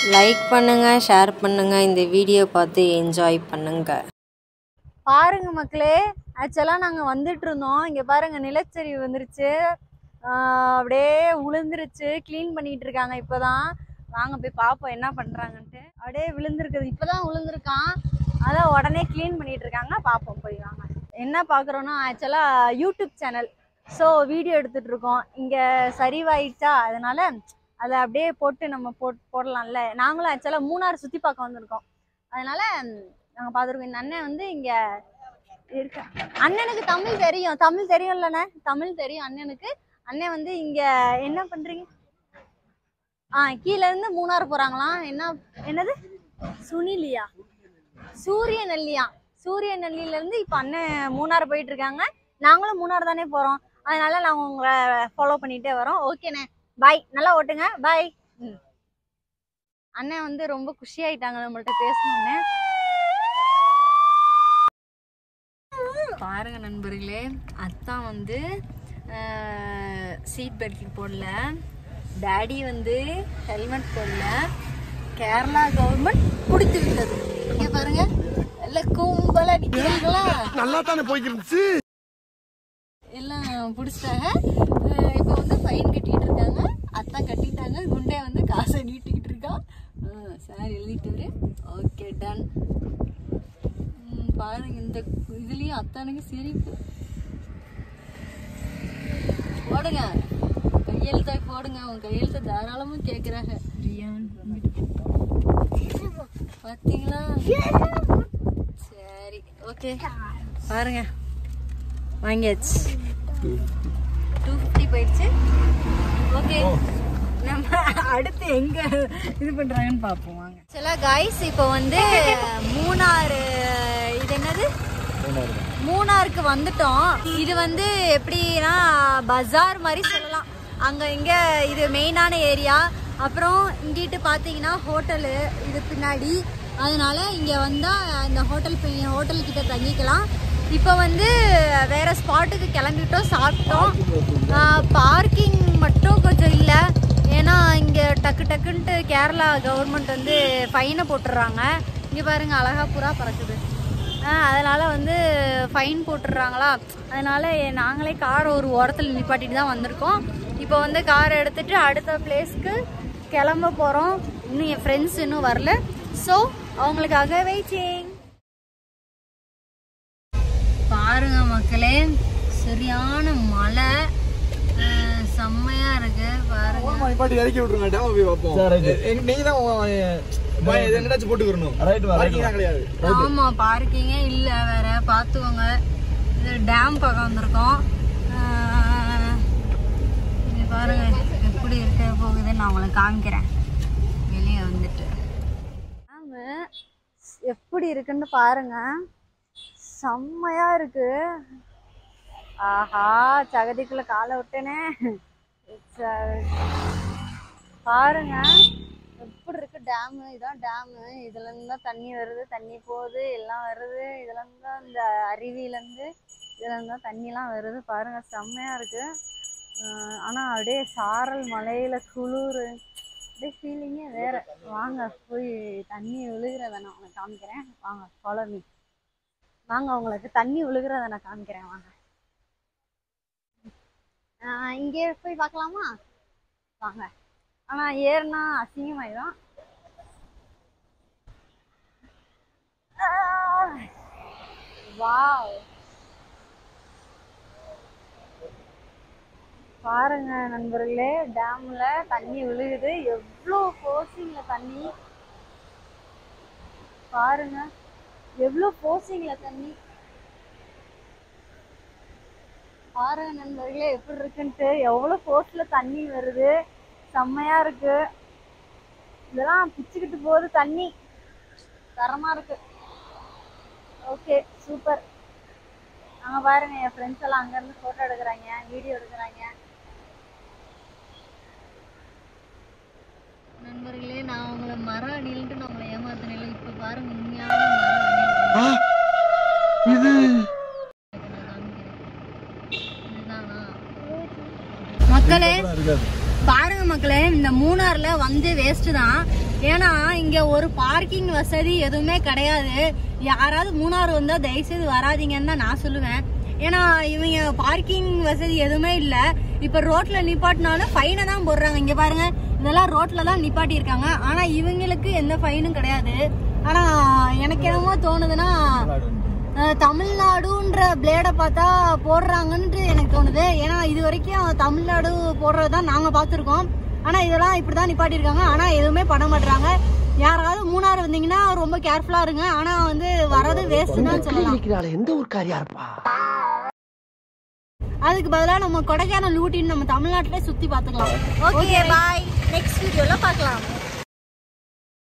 like பண்ணுங்கள் share பண்ணுங்கள் இந்த வீடியோ பார்த்து என்ஜாய் பண்ணுங்கள் பாருங்க மக்களே ஆக்சுவலாக நாங்கள் வந்துட்டு இருந்தோம் இங்கே பாருங்க நிலச்சரிவு வந்துருச்சு ஆஹ் அப்படியே உளுந்துருச்சு க்ளீன் பண்ணிட்டு இருக்காங்க இப்போதான் வாங்க போய் பார்ப்போம் என்ன பண்ணுறாங்கன்ட்டு அப்படியே விழுந்திருக்குது இப்போதான் விழுந்திருக்கான் அதான் உடனே க்ளீன் பண்ணிட்டு இருக்காங்க பார்ப்போம் போய் வாங்க என்ன பார்க்குறோன்னா ஆக்சுவலாக யூடியூப் சேனல் ஸோ வீடியோ எடுத்துட்டு இருக்கோம் இங்கே சரிவாயிடுச்சா அதனால அதை அப்படியே போட்டு நம்ம போட் போடலாம்ல நாங்களும் ஆக்சுவலாக மூணாறு சுற்றி பார்க்க வந்திருக்கோம் அதனால நாங்கள் பார்த்துருக்கோம் இந்த அண்ணன் வந்து இங்கே இருக்க அண்ணனுக்கு தமிழ் தெரியும் தமிழ் தெரியும்லண்ணே தமிழ் தெரியும் அண்ணனுக்கு அண்ணன் வந்து இங்கே என்ன பண்ணுறீங்க ஆ கீழ இருந்து மூணாறு போகிறாங்களாம் என்ன என்னது சுனிலியா சூரிய நெல்லியா சூரிய நெல்லியிலேருந்து இப்போ அண்ணன் மூணாறு போயிட்டு இருக்காங்க நாங்களும் மூணாறு தானே போகிறோம் அதனால நாங்கள் உங்களை ஃபாலோ பண்ணிகிட்டே வரோம் ஓகேண்ணே பாய் நல்லா ஓட்டுங்க பாய் ம் அண்ணன் வந்து ரொம்ப குஷியாயிட்டாங்க நம்மள்ட்ட பேசணுன்னே பாருங்க நண்பர்களே அத்தான் வந்து சீட் பெல்ட் போடல டாடி வந்து ஹெல்மெட் போடல கேரளா கவர்மெண்ட் பிடித்து விட்டது இங்க பாருங்க எல்லாம் கும்பலா நிக்கிறீங்களா நல்லா தானே போய்க்கு இருந்துச்சு எல்லாம் பிடிச்சிட்டாங்க அஹ் இப்போ வந்து ஃபைன் கட்டிட்டு இருக்காங்க அத்தான் கட்டிட்டாங்க குண்டே வந்து காசை நீட்டிக்கிட்டு இருக்கான் சார் எழுதிட்டாரு ஓகே டன் பாருங்க இந்த இதுலயும் அத்தானுக்கு சிரிப்பு போடுங்க கையெழுத்தை போடுங்க அவங்க கையெழுத்தை தாராளமா கேக்குறாங்க பாத்தீங்களா சரி ஓகே பாருங்க வாங்கியாச்சு டூ ஃபிஃப்டி போயிடுச்சு ஓகே நம்ம அடுத்து எங்க இது பண்றாங்கன்னு பார்ப்போம் வாங்க சில கைஸ் இப்போ வந்து மூணாறு இது என்னது மூணாருக்கு வந்துட்டோம் இது வந்து எப்படின்னா பஜார் மாதிரி சொல்லலாம் அங்க இங்க இது மெயினான ஏரியா அப்புறம் இங்கிட்டு பார்த்தீங்கன்னா ஹோட்டலு இது பின்னாடி அதனால இங்க வந்தா இந்த ஹோட்டல் ஹோட்டல் கிட்ட தங்கிக்கலாம் இப்போ வந்து வேற ஸ்பாட்டுக்கு கிளம்பிட்டோம் சாப்பிட்டோம் பார்க்கிங் மட்டும் கொஞ்சம் இல்லை ஏன்னா இங்கே டக்கு டக்குன்ட்டு கேரளா கவர்மெண்ட் வந்து ஃபைனை போட்டுடுறாங்க இங்கே பாருங்க அழகா புறா பறக்குது ஆஹ் அதனால வந்து ஃபைன் போட்டுடுறாங்களா அதனால நாங்களே காரை ஒரு ஓரத்தில் நிப்பாட்டிட்டு தான் வந்திருக்கோம் இப்போ வந்து காரை எடுத்துட்டு அடுத்த பிளேஸ்க்கு கிளம்ப போகிறோம் இன்னும் என் ஃப்ரெண்ட்ஸ் இன்னும் வரல ஸோ அவங்களுக்காக வெயிட்டிங் பாருங்க மக்களே சரியான மழை அஹ் செம்மையா இருக்கு பாருங்க பாட்டி இறக்கி விட்டுருங்க டேம போய் பார்ப்போம் எங்க- நீங்க தான் எங்கடாச்சும் போட்டுக்கிறணும் பார்க்கிங் தான் கிடையாது ஆமா பார்க்கிங்கே இல்ல வேற பாத்துக்கோங்க இது டேம் பக்கம் வந்திருக்கோம் அஹ் இங்க பாருங்க எப்படி இருக்க போகுதுன்னு நான் உங்களுக்கு காமிக்கிறேன் வெளியே வந்துட்டு ஆமா எப்படி இருக்குன்னு பாருங்க செம்மையா இருக்கு ஆஹா சகதிக்குள்ள காலை விட்டேனே ச- பாருங்க எப்படி இருக்கு டேமு இதான் டேமு இதுல இருந்து தான் தண்ணி வருது தண்ணி போகுது எல்லாம் வருது இதுல இருந்து தான் இந்த அருவியிலேருந்து இதுல இருந்து தான் தண்ணிலாம் வருது பாருங்க செம்மையா இருக்கு ஆஹ் ஆனா அப்படியே சாரல் மலையில குளிர் அப்படியே ஃபீலிங்கே வேற வாங்க போய் தண்ணி விழுகிறத நான் உனக்கு காமிக்கிறேன் வாங்க ஃபாலோ மீ வாங்க உங்களுக்கு தண்ணி விழுகிறத நான் காமிக்கிறேன் வாங்க ஆஹ் இங்கே போய் பார்க்கலாமா வாங்க ஆனா ஏறுனா அசிங்கமாயிடும் வாவ் பாருங்க நண்பர்களே டேம்ல தண்ணி விழுகுது எவ்வளோ ஃபோர்ஸிங்ல தண்ணி பாருங்க எவ்வளோ ஃபோர்ஸிங்ல தண்ணி பாருங்க நண்பர்களே எப்படி இருக்குன்ட்டு எவ்வளோ ஃபோர்ஸ்ல தண்ணி வருது செம்மையா இருக்கு இதெல்லாம் பிச்சுக்கிட்டு போகுது தண்ணி தரமா இருக்கு ஓகே சூப்பர் அங்க பாருங்க என் ஃப்ரெண்ட்ஸ் எல்லாம் அங்க இருந்து போட்டோ எடுக்கிறாங்க வீடியோ எடுக்கிறாங்க நண்பர்களே நான் உங்களை மரம் அணில்ட்டு நான் உங்களை ஏமாத்தினேன் இப்போ பாருங்க உண்மையான மரம் அணில் இது இதுதானா மக்களே பாருங்க மக்களே இந்த மூணார்ல வந்து வேஸ்ட் தான் ஏன்னா இங்க ஒரு பார்க்கிங் வசதி எதுவுமே கிடையாது யாராவது மூணாறு வந்தா தயவுசெய்து வராதீங்கன்னு தான் நான் சொல்லுவேன் ஏன்னா இவங்க பார்க்கிங் வசதி எதுவுமே இல்ல இப்ப ரோட்ல நிப்பாட்டினாலும் ஃபைனை தான் போடுறாங்க இங்க பாருங்க இதெல்லாம் ரோட்ல தான் நிப்பாட்டி இருக்காங்க ஆனா இவங்களுக்கு எந்த ஃபைனும் கிடையாது ஆனா எனக்கு என்னமோ தோணுதுன்னா அஹ், தமிழ்நாடுன்ற பிளேடை பார்த்தா போடுறாங்கன்ட்டு எனக்கு தோணுது ஏன்னா இது வரைக்கும் தமிழ்நாடு போடுறது தான் நாங்கள் பார்த்துருக்கோம் ஆனால் இதெல்லாம் இப்படி தான் நிப்பாட்டியிருக்காங்க ஆனால் எதுவுமே பண்ண மாட்டாங்க யாராவது மூணாறு வந்தீங்கன்னா ரொம்ப கேர்ஃபுல்லாக இருங்க ஆனால் வந்து வரது வேஸ்ட் தான் சொல்லலாம் எந்த ஊர்க்காரியா இருப்பா அதுக்கு பதிலாக நம்ம கொடைக்கானல் ஊட்டின்னு நம்ம தமிழ்நாட்டிலே சுற்றி பார்த்துக்கலாம் ஓகே பாய் நெக்ஸ்ட் வீடியோல பார்க்கலாம்